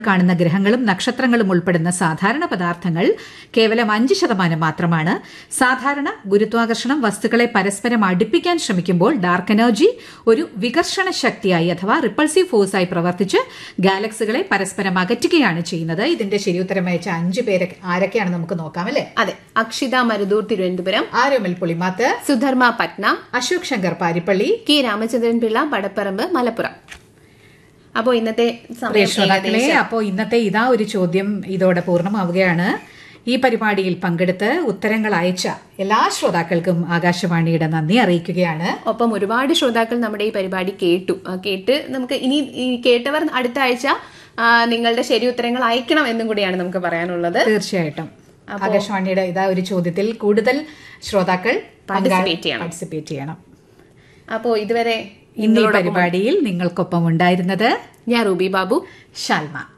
കാണുന്ന ഗ്രഹങ്ങളും നക്ഷത്രങ്ങളും ഉൾപ്പെടുന്ന സാധാരണ പദാർത്ഥങ്ങൾ കേവലം അഞ്ച് ശതമാനം മാത്രമാണ് സാധാരണ ഗുരുത്വാകർഷണം വസ്തുക്കളെ പരസ്പരം അടുപ്പിക്കാൻ ശ്രമിക്കുമ്പോൾ ഡാർക്ക് എനർജി ഒരു വികർഷണ ശക്തിയായി അഥവാ റിപ്പൾസീവ് ഫോഴ്സായി പ്രവർത്തിച്ച് ഗാലക്സികളെ പരസ്പരം അകറ്റുകയാണ് ചെയ്യുന്നത് ഇതിന്റെ ശരിയുത്തരം അയച്ച അഞ്ചു പേരെ ആരൊക്കെയാണ് നമുക്ക് നോക്കാം അല്ലേ അതെ അക്ഷിത മരുദൂർ തിരുവനന്തപുരം ആരോമൽ പുളിമാത്ത് സുധർമ്മ പട്ന അശോക് ശങ്കർ പാരിപ്പള്ളി കെ രാമചന്ദ്രൻ പിള്ള പടപ്പറമ്പ് മലപ്പുറം അപ്പോൾ ഇന്നത്തെ പ്രിയ സമയം ശ്രോതാക്കളെ ഏകദേശം അപ്പോൾ ഇന്നത്തെ ഇതാ ഒരു ചോദ്യം ഇതോടെ പൂർണ്ണമാവുകയാണ് ഈ പരിപാടിയിൽ പങ്കെടുത്ത് ഉത്തരങ്ങൾ അയച്ച എല്ലാ ശ്രോതാക്കൾക്കും ആകാശവാണിയുടെ നന്ദി അറിയിക്കുകയാണ് ഒപ്പം ഒരുപാട് ശ്രോതാക്കൾ നമ്മുടെ ഈ പരിപാടി കേട്ടു ആ, കേട്ട് നമുക്ക് ഇനി ഈ കേട്ടവർ അടുത്ത ആഴ്ച ആ, നിങ്ങളുടെ ശരി ഉത്തരങ്ങൾ അയക്കണം എന്നും കൂടിയാണ് നമുക്ക് പറയാനുള്ളത് തീർച്ചയായിട്ടും ആകാശവാണിയുടെ ഇതാ ഒരു ചോദ്യത്തിൽ കൂടുതൽ ശ്രോതാക്കൾ Participate ചെയ്യണം. പാർട്ടിസിപ്പേറ്റ് ചെയ്യണം അപ്പോൾ ഇതുവരെ ഇന്ന് ഈ പരിപാടിയിൽ നിങ്ങൾക്കൊപ്പം ഉണ്ടായിരുന്നത് ഞാൻ റൂബി ബാബു ഷാൽമ